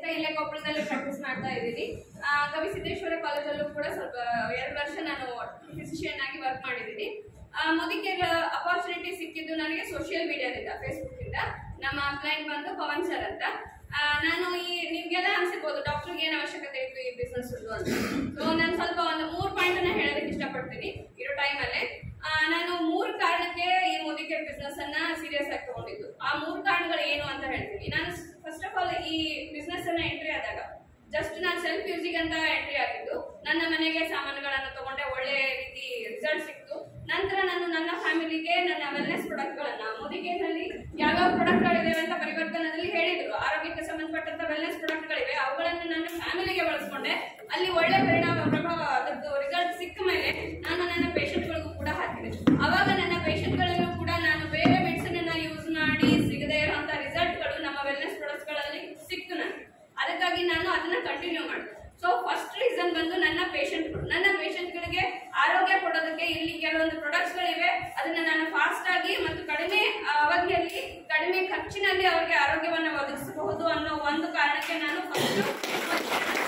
ಇಲ್ಲೇ ಕೊಪ್ಪಳದಲ್ಲಿ ಪ್ರಾಕ್ಟೀಸ್ ಮಾಡ್ತಾ ಇದ್ದೀನಿ ಆ, ಗವಿಸಿದ್ದೇಶ್ವರ ಕಾಲೇಜಲ್ಲೂ ಕೂಡ ಸ್ವಲ್ಪ ಎರಡು ವರ್ಷ ನಾನು ಫಿಸಿಷಿಯನ್ ಆಗಿ ವರ್ಕ್ ಮಾಡಿದ್ದೀನಿ ಆ, ಮುದಿಕೆರ ಅಪಾರ್ಚುನಿಟಿ ಸಿಕ್ಕಿದ್ದು ನನಗೆ ಸೋಷಿಯಲ್ ಮೀಡಿಯಾದಿಂದ ಫೇಸ್ಬುಕ್ ಇಂದ ನಮ್ಮ ಕ್ಲೈಂಟ್ ಬಂದು ಪವನ್ ಸರ್ ಅಂತ ಆ, ನಾನು ಈ ನಿಮ್ಗೆಲ್ಲ ಅನ್ಸಿರ್ಬೋದು ಡಾಕ್ಟರ್ಗೆ ಏನು ಅವಶ್ಯಕತೆ ಇತ್ತು ಈ ಬಿಸ್ನೆಸ್ ಅಂತ ಸೊ ನಾನು ಸ್ವಲ್ಪ ಒಂದು ಮೂರು ಪಾಯಿಂಟ್ ಅನ್ನ ಹೇಳೋದಕ್ಕೆ ಇಷ್ಟಪಡ್ತೀನಿ ಇರೋ ಟೈಮಲ್ಲಿ ನಾನು ಮೂರು ಕಾರಣಕ್ಕೆ ಈ ಮುದಿಕೆರ್ ಬಿಸ್ನೆಸ್ ಅನ್ನ ಸೀರಿಯಸ್ ಆಗಿ ತಗೊಂಡಿದ್ದು ಆ ಮೂರು ಕಾರಣಗಳು ಏನು ಅಂತ ಹೇಳ್ತೀನಿ ನಾನು ಫಸ್ಟ್ ಆಫ್ ಆಲ್ ಈ ಬಿಸ್ನೆಸ್ ಅನ್ನ ಎಂಟ್ರಿ ಆದಾಗ ಜಸ್ಟ್ ನಾನು ಸೆಲ್ಫ್ ಯೂಸಿಗೆ ಅಂತ ಎಂಟ್ರಿ ಆಗಿದ್ದು ನನ್ನ ಮನೆಗೆ ಸಾಮಾನುಗಳನ್ನು ತಗೊಂಡೆ ಒಳ್ಳೆ ರೀತಿ ರಿಸಲ್ಟ್ ಸಿಕ್ತು ನಂತರ ನಾನು ನನ್ನ ಫ್ಯಾಮಿಲಿಗೆ ನನ್ನ ವೆಲ್ನೆಸ್ ಪ್ರಾಡಕ್ಟ್ಗಳನ್ನ ಮುದಿಗೆನಲ್ಲಿ ಯಾವ್ಯಾವ ಪ್ರಾಡಕ್ಟ್ಗಳಿವೆ ಅಂತ ಪರಿವರ್ತನದಲ್ಲಿ ಹೇಳಿದ್ರು ಆರೋಗ್ಯಕ್ಕೆ ಸಂಬಂಧಪಟ್ಟಂತ ವೆಲ್ನೆಸ್ ಪ್ರಾಡಕ್ಟ್ಗಳಿವೆ ಅವುಗಳನ್ನು ನನ್ನ ಫ್ಯಾಮಿಲಿಗೆ ಬಳಸ್ಕೊಂಡೆ ಅಲ್ಲಿ ಒಳ್ಳೆ ಪರಿಣಾಮ ಪ್ರಭಾವ ಅದರದ್ದು ರಿಸಲ್ಟ್ ಸಿಕ್ಕ ಮೇಲೆ ನಾನು ನನ್ನ ಪೇಷಂಟ್ಗಳಿಗೂ ಕೂಡ ಹಾಕಿದೆ ಅವಾಗ ನನ್ನ ಪೇಷಂಟ್ಗಳಲ್ಲೂ ಕೂಡ ನಾನು ಬೇರೆ ಮೆಡಿಸಿನ್ ಅನ್ನ ಯೂಸ್ ಮಾಡಿ ಸಿಗದೇ ಇರುವಂತ ರಿಸಲ್ಟ್ಗಳು ನಮ್ಮ ವೆಲ್ನೆಸ್ ಪ್ರಾಡಕ್ಟ್ಸ್ಗಳಲ್ಲಿ ಸಿಕ್ತು ನನಗೆ ಅದಕ್ಕಾಗಿ ನಾನು ಅದನ್ನ ಕಂಟಿನ್ಯೂ ಮಾಡಿದೆ ಸೊ ಫಸ್ಟ್ ರೀಸನ್ ಬಂದು ನನ್ನ ಪೇಷಂಟ್ಗಳು ನನ್ನ ಪೇಷಂಟ್ಗಳಿಗೆ ಆರೋಗ್ಯ ಕೊಡೋದಕ್ಕೆ ಇಲ್ಲಿ ಕೆಲವೊಂದು ಪ್ರಾಡಕ್ಟ್ಸ್ಗಳಿವೆ ಅದನ್ನ ನಾನು ಫಾಸ್ಟ್ ಆಗಿ ಮತ್ತು ಕಡಿಮೆ ಅವಧಿಯಲ್ಲಿ ಕಡಿಮೆ ಖರ್ಚಿನಲ್ಲಿ ಅವರಿಗೆ ಆರೋಗ್ಯವನ್ನು ಒದಗಿಸಬಹುದು ಅನ್ನೋ ಒಂದು ಕಾರಣಕ್ಕೆ ನಾನು ಫಸ್ಟ್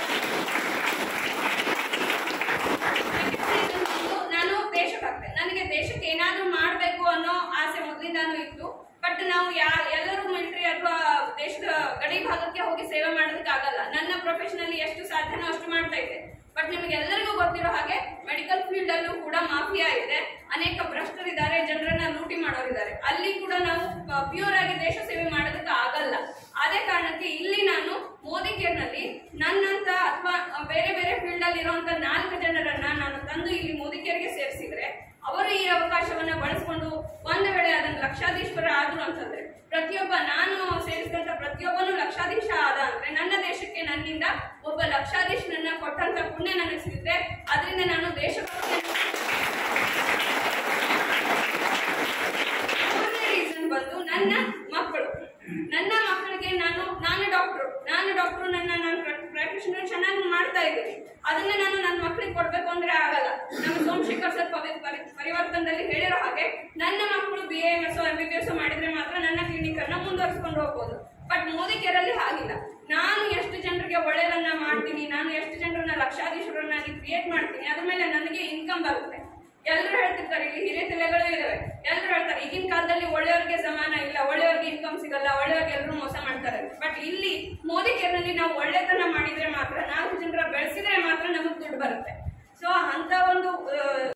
ನಾನು ದೇಶಭಕ್ತೆ ನನಗೆ ದೇಶಕ್ಕೆ ಏನಾದ್ರೂ ಮಾಡಬೇಕು ಅನ್ನೋ ಆಸೆ ಮೊದಲಿಂದಾನು ಇತ್ತು ಬಟ್ ನಾವು ಯಾ ಎಲ್ಲರೂ ಮಿಲಿಟರಿ ಅಥವಾ ದೇಶದ ಗಡಿ ಭಾಗಕ್ಕೆ ಹೋಗಿ ಸೇವೆ ಮಾಡೋದಕ್ಕೆ ಆಗಲ್ಲ ನನ್ನ ಪ್ರೊಫೆಷನ್ ಅಲ್ಲಿ ಎಷ್ಟು ಸಾಧ್ಯನೋ ಅಷ್ಟು ಮಾಡ್ತಾ ಇದ್ದೆ ಬಟ್ ನಿಮ್ಗೆ ಎಲ್ಲರಿಗೂ ಗೊತ್ತಿರೋ ಹಾಗೆ ಮೆಡಿಕಲ್ ಫೀಲ್ಡ್ ಅಲ್ಲೂ ಕೂಡ ಮಾಫಿಯಾ ಇದೆ ಅನೇಕ ಭ್ರಷ್ಟರಿದ್ದಾರೆ ಜನರನ್ನ ಲೂಟಿ ಮಾಡೋರಿದ್ದಾರೆ ಅಲ್ಲಿ ಕೂಡ ನಾವು ಪ್ಯೂರ್ ಆಗಿ ದೇಶ ಸೇವೆ ಮಾಡೋದಕ್ಕೆ ಆಗಲ್ಲ ಅದೇ ಕಾರಣಕ್ಕೆ ಇಲ್ಲಿ ನಾನು ಮೋದಿ ಕೇರ್ನಲ್ಲಿ ನನ್ನಂತ ಅಥವಾ ಬೇರೆ ಬೇರೆ ಫೀಲ್ಡ್ ಅಲ್ಲಿ ಇರುವಂತ ನಾಲ್ಕು ಜನರನ್ನ ನಾನು ತಂದು ಇಲ್ಲಿ ಮೋದಿ ಕೇರ್ಗೆ ಸೇರಿಸಿದ್ರೆ ಅವರು ಈ ಅವಕಾಶವನ್ನ ಬಳಸ್ಕೊಂಡು ಒಂದು ವೇಳೆ ಅದನ್ನ ಲಕ್ಷಾಧೀಶ್ವರ ಆದ್ರು ಅಂತಂದ್ರೆ ಪ್ರತಿಯೊಬ್ಬ ನಾನು ಸೇರಿಸಿದಂತ ಪ್ರತಿಯೊಬ್ಬನು ಲಕ್ಷಾಧೀಶ ಆದ ಅಂದ್ರೆ ನನ್ನ ದೇಶಕ್ಕೆ ನನ್ನಿಂದ ಒಬ್ಬ ಲಕ್ಷಾಧೀಶನನ್ನ ಕೊಟ್ಟಂತ ಪುಣ್ಯ ನನಗೆ ಸಿಗುತ್ತೆ ಅದರಿಂದ ನಾನು ದೇಶ ಮೂರನೇ ರೀಸನ್ ಬಂದು ನನ್ನ ಮಕ್ಕಳು ನನ್ನ ಮಕ್ಕಳಿಗೆ ನಾನು ನಾನು ಡಾಕ್ಟ್ರು ನಾನು ಡಾಕ್ಟ್ರು ನನ್ನ ನಾನು ಪ್ರಾಕ್ಟೀಷನರ್ ಚೆನ್ನಾಗಿ ಮಾಡ್ತಾ ಇದ್ದೀನಿ ಅದನ್ನ ನಾನು ನನ್ನ ಮಕ್ಕಳಿಗೆ ಕೊಡ್ಬೇಕು ಅಂದ್ರೆ ಆಗಲ್ಲ ನಮ್ಮ ಸೋಮಶೇಖರ್ ಸರ್ ಪರಿ- ಪರಿ- ಪರಿವರ್ತನದಲ್ಲಿ ಹೇಳಿರೋ ಹಾಗೆ ನನ್ನ ಮಕ್ಕಳು B M S M B B S ಮಾಡಿದ್ರೆ ಮಾತ್ರ ನನ್ನ ಕ್ಲಿನಿಕ್ ಅನ್ನ ಮುಂದುವರಿಸ್ಕೊಂಡು ಹೋಗ್ಬೋದು ಬಟ್ ಮೋದಿ ಕೇರಲ್ಲಿ ಹಾಗಿಲ್ಲ ನಾನು ಎಷ್ಟು ಜನರಿಗೆ ಒಳ್ಳೆಯದನ್ನ ಮಾಡ್ತೀನಿ ನಾನು ಎಷ್ಟು ಜನರನ್ನ ಲಕ್ಷಾಧೀಶರನ್ನಾಗಿ ಕ್ರಿಯೇಟ್ ಮಾಡ್ತೀನಿ ಅದ್ರ ಮೇಲೆ ನನಗೆ ಇನ್ಕಮ್ ಬರುತ್ತೆ ಎಲ್ಲರೂ ಹೇಳ್ತಿರ್ತಾರೆ ಇಲ್ಲಿ ಹಿರಿಯ ತಲೆಗಳು ಇದಾವೆ ಎಲ್ಲರೂ ಹೇಳ್ತಾರೆ ಈಗಿನ ಕಾಲದಲ್ಲಿ ಒಳ್ಳೆಯವ್ರಿಗೆ ಸಮಾನ ಇಲ್ಲ ಒಳ್ಳೆಯವ್ರಿಗೆ ಇನ್ಕಮ್ ಸಿಗಲ್ಲ ಒಳ್ಳೆಯವ್ರಿಗೆ ಎಲ್ಲರೂ ಮೋಸ ಮಾಡ್ತಾರೆ ಬಟ್ ಇಲ್ಲಿ ಮೋದಿ ಕೇರ್ನಲ್ಲಿ ನಾವು ಒಳ್ಳೆತನ ಮಾಡಿದ್ರೆ ಮಾತ್ರ ನಾಲ್ಕು ಜನರ ಬೆಳೆಸಿದ್ರೆ ಮಾತ್ರ ನಮಗೆ ದುಡ್ಡು ಬರುತ್ತೆ ಸೊ ಅಂತ ಒಂದು ಆ,